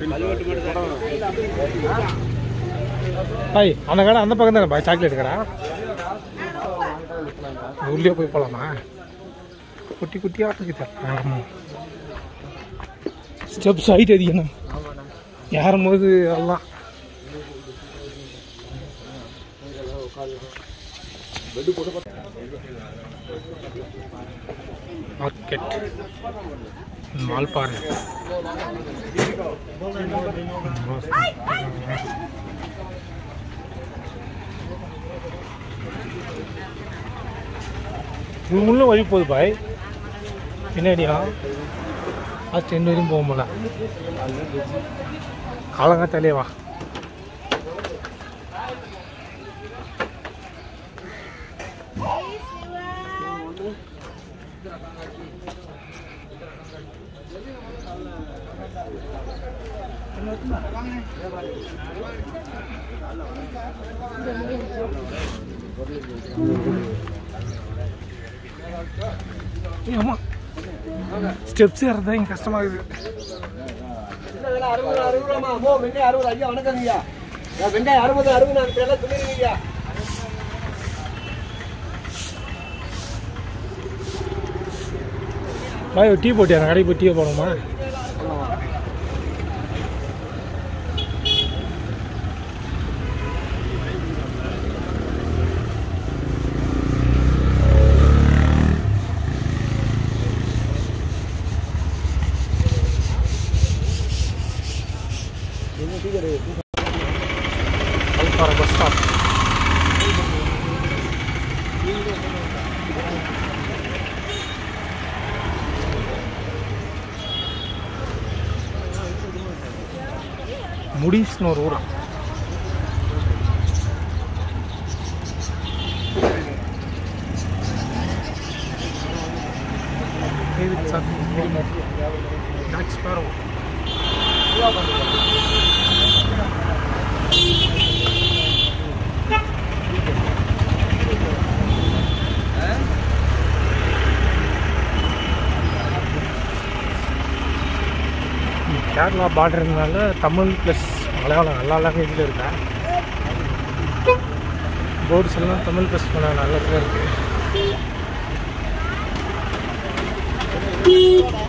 பாய் அந்த கடை அந்த பக்கம் தானே பாய் சாக்லேட் கடை உள்ளே போய் போகலாமா குட்டி குட்டியாக இருக்குது ஆமாம் ஸ்டெப்ஸ் ஹைட் அதிகம் ஏறும்போது எல்லாம் மார்க்கெட் மால் பாருங்க இது உள்ள வழி போகுது பாய் பின்னாடியா லாஸ்ட் எண்டு வரையும் போக முடியல காலங்காத்தாலே வா ஏய், அம்மா ஸ்டெப்ஸ் ஏறது தான் கஷ்டமாக இருக்குது அறுபது அறுபது ரூபாமா அம்மோ வெங்காயம் அறுபது ஐயா வணக்கம் ஐயா வெங்காயம் அறுபது அறுபது நான் எல்லாம் சொல்லிருங்க ஐயா பாய் ஒரு டீ போட்டியா நான் கடைக்கு போய் டீ போடணுமா அல்பாறை பஸ் ஸ்டாப் முடிஸ்னு ஒரு ஊரா David Sutton, Helmet, Jack Sparrow. Kerala பார்டர்னால தமிழ் ப்ளஸ் மலையாளம் எல்லா லாங்குவேஜில் இருக்கா போர்ட்ஸ் எல்லாம் தமிழ் ப்ளஸ் மலையாளம் எல்லாத்துலையும் இருக்குது